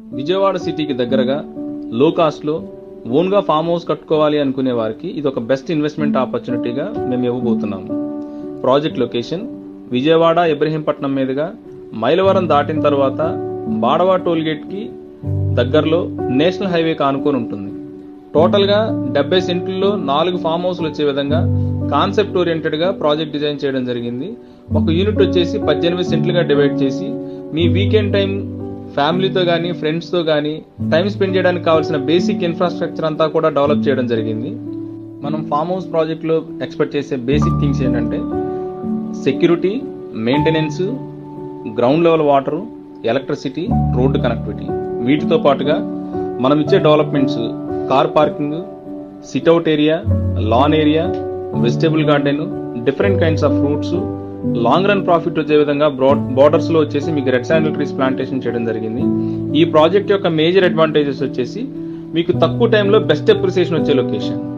విజయవాడ సిటీకి దగ్గరగా లో కాస్ట్లో ఓన్గా ఫామ్ హౌస్ కట్టుకోవాలి అనుకునే వారికి ఇది ఒక బెస్ట్ ఇన్వెస్ట్మెంట్ ఆపర్చునిటీగా మేము ఇవ్వబోతున్నాము ప్రాజెక్ట్ లొకేషన్ విజయవాడ ఇబ్రహీంపట్నం మీదుగా మైలవరం దాటిన తర్వాత బాడవా టోల్గేట్కి దగ్గరలో నేషనల్ హైవేకి ఆనుకొని ఉంటుంది టోటల్గా డెబ్బై సెంట్లలో నాలుగు ఫామ్ హౌస్లు వచ్చే విధంగా కాన్సెప్ట్ ఓరియంటెడ్గా ప్రాజెక్ట్ డిజైన్ చేయడం జరిగింది ఒక యూనిట్ వచ్చేసి పద్దెనిమిది సెంట్లుగా డివైడ్ చేసి మీ వీకెండ్ టైం ఫ్యామిలీతో కానీ ఫ్రెండ్స్తో కానీ టైం స్పెండ్ చేయడానికి కావాల్సిన బేసిక్ ఇన్ఫ్రాస్ట్రక్చర్ అంతా కూడా డెవలప్ చేయడం జరిగింది మనం ఫామ్ హౌస్ ప్రాజెక్ట్లో ఎక్స్పెక్ట్ చేసే బేసిక్ థింగ్స్ ఏంటంటే security maintenance ground level water electricity road connectivity వీటితో పాటుగా మనం ఇచ్చే developments car parking sit out area lawn area vegetable garden different kinds of fruits long run profit వచ్చే విధంగా బ్రాడ్ బార్డర్స్ లో వచ్చేసి మీకు రెడ్ శాండిల్ ట్రీస్ ప్లాంటేషన్ చేయడం జరిగింది ఈ ప్రాజెక్ట్ యొక్క మేజర్ అడ్వాంటేజెస్ వచ్చేసి మీకు తక్కువ టైంలో బెస్ట్ అప్రిసియేషన్ వచ్చే లొకేషన్